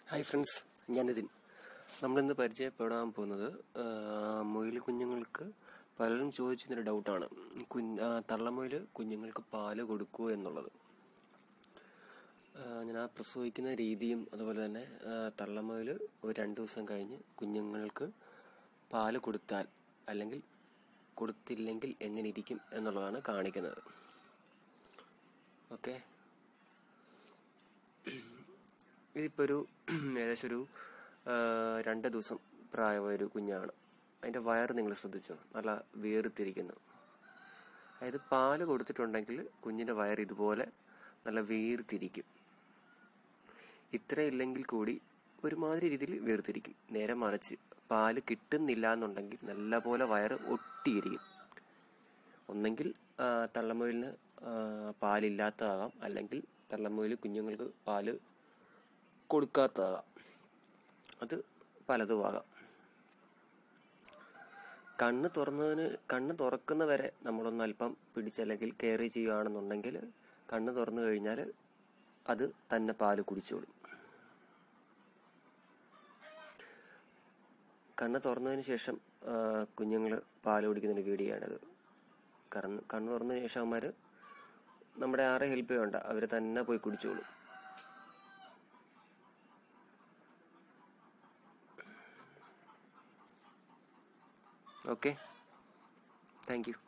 hi friends ഞാൻ നിതിൻ നമ്മളിന്ന് പരിചയപ്പെടാൻ പോകുന്നത് മുയൽ കുഞ്ഞുങ്ങൾക്ക് പലരും ചോദിച്ചിരുന്നൊരു ഡൗട്ടാണ് കുഞ്ഞ് തള്ളമുയൽ കുഞ്ഞുങ്ങൾക്ക് പാല് കൊടുക്കുമോ എന്നുള്ളത് ആ, ഞാൻ ആ പ്രസവിക്കുന്ന രീതിയും അതുപോലെ തന്നെ ആ, തള്ളമുയൽ ഒരു രണ്ട് ദിവസം കഴിഞ്ഞ് കുഞ്ഞുങ്ങൾക്ക് പാല് കൊടുത്താൽ അല്ലെങ്കിൽ കൊടുത്തില്ലെങ്കിൽ എങ്ങനെ ഇരിക്കും എന്നുള്ളതാണ് കാണിക്കുന്നത് ഓക്കെ ഇതിപ്പോൾ ഒരു ഏകദേശം ഒരു ആ, രണ്ട് ദിവസം പ്രായമായ ഒരു കുഞ്ഞാണ് അതിൻ്റെ വയറ് നിങ്ങൾ ശ്രദ്ധിച്ചോ നല്ല വീർത്തിരിക്കുന്നു അതായത് പാല് കൊടുത്തിട്ടുണ്ടെങ്കിൽ കുഞ്ഞിൻ്റെ വയറ് ഇതുപോലെ നല്ല വീർത്തിരിക്കും ഇത്ര ഇല്ലെങ്കിൽ കൂടി ഒരുമാതിരി രീതിയിൽ വീർത്തിരിക്കും നേരെ മറിച്ച് പാല് കിട്ടുന്നില്ല എന്നുണ്ടെങ്കിൽ നല്ലപോലെ വയറ് ഒട്ടിയിരിക്കും ഒന്നെങ്കിൽ ആ, തള്ളമുയലിന് ആ, പാലില്ലാത്തതാകാം അല്ലെങ്കിൽ തള്ളമുയൽ കുഞ്ഞുങ്ങൾക്ക് പാല് കൊടുക്കാത്തതാകാം അത് പലതും ആകാം കണ്ണ് തുറന്നതിന് കണ്ണ് തുറക്കുന്ന വരെ നമ്മളൊന്ന് അല്പം പിടിച്ചല്ലെങ്കിൽ കെയർ ചെയ്യുകയാണെന്നുണ്ടെങ്കിൽ കണ്ണ് തുറന്നു കഴിഞ്ഞാൽ അത് തന്നെ പാല് കുടിച്ചോളും കണ്ണ് തുറന്നതിന് ശേഷം കുഞ്ഞുങ്ങൾ പാല് കുടിക്കുന്നൊരു വീഡിയോ ആണിത് കറന്ന് കണ്ണ് തുറന്നതിന് ശേഷം അവന്മാർ നമ്മുടെ ആരെ ഹെൽപ്പ് ചെയ്യണ്ട അവർ തന്നെ പോയി കുടിച്ചോളും ഓക്കെ താങ്ക് യു